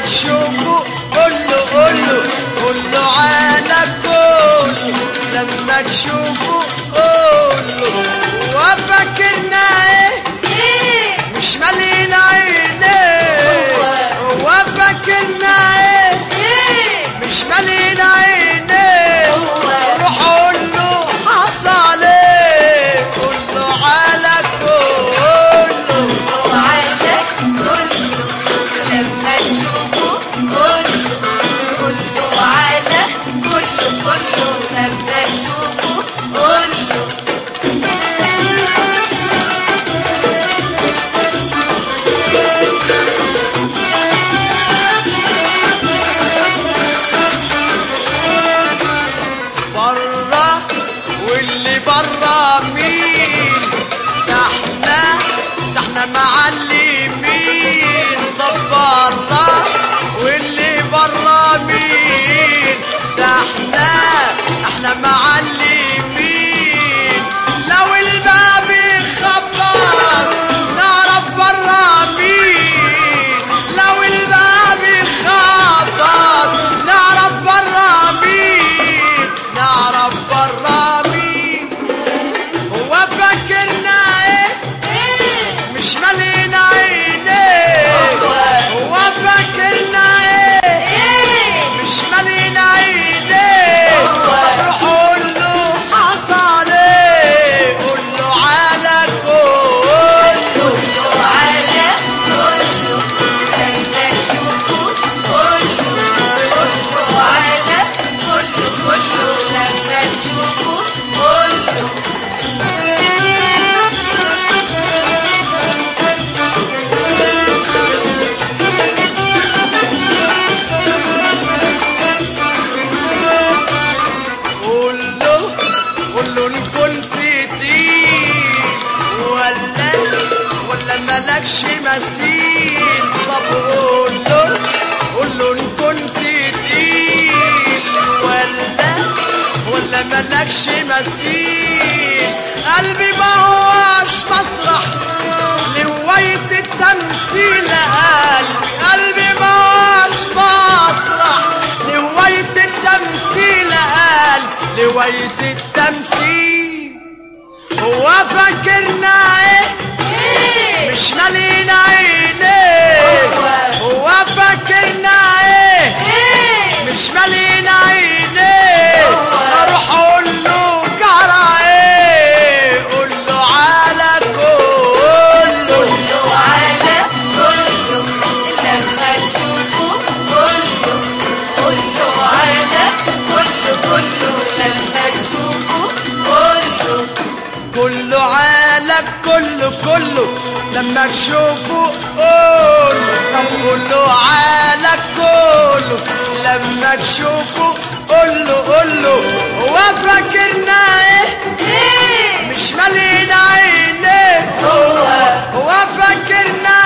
تشوفه قول له قول له قول له على كل لما تشوفه قول له وفاكرنا ايه مش مالين عينيه وفاكرنا ايه مش مالين عينيه روح قول له حصل ايه قول له على كله وعدك كله لما تشوفه كله كله وعدك كله كله لما تشوفه كله برا واللي برا مين ده احنا ده احنا معلمين طب برا واللي برا مين ده احنا احنا معلمين لو الباب يخبط نعرف برا مين لو الباب يخبط نعرف برا مين نعرف برا مين هو فاكرنا ايه مش مالين عينيه هو فاكرنا ايه مش مالين عينيه روح قول له حصل ايه قول له على كله وعدك كله لما تشوفه كله كله وعدك كله كله لما تشوفه كله قول له قول له ان كنت تقيل ولا ولا مالكش مثيل طب قول له قول له ان كنت تقيل ولا ولا مالكش مثيل قلبي ما هوش مسرح لهواية التمثيل قلبي قلبي ما هوش مسرح لهواية التمثيل قال لهواية التمثيل هو فاكرنا ايه مش مالين عينيه هو فاكرنا ايه مش مالين عينيه اروح اقول له جرى ايه قول له على كله وعلى كله لما تشوفه كله كله على كله كله لما تشوفه كله كله عالم كله كله لما تشوفه قول طب كله عالم كله لما تشوفه قول له قول له هو فاكرنا ايه مش مالين عينيه هو هو فاكرنا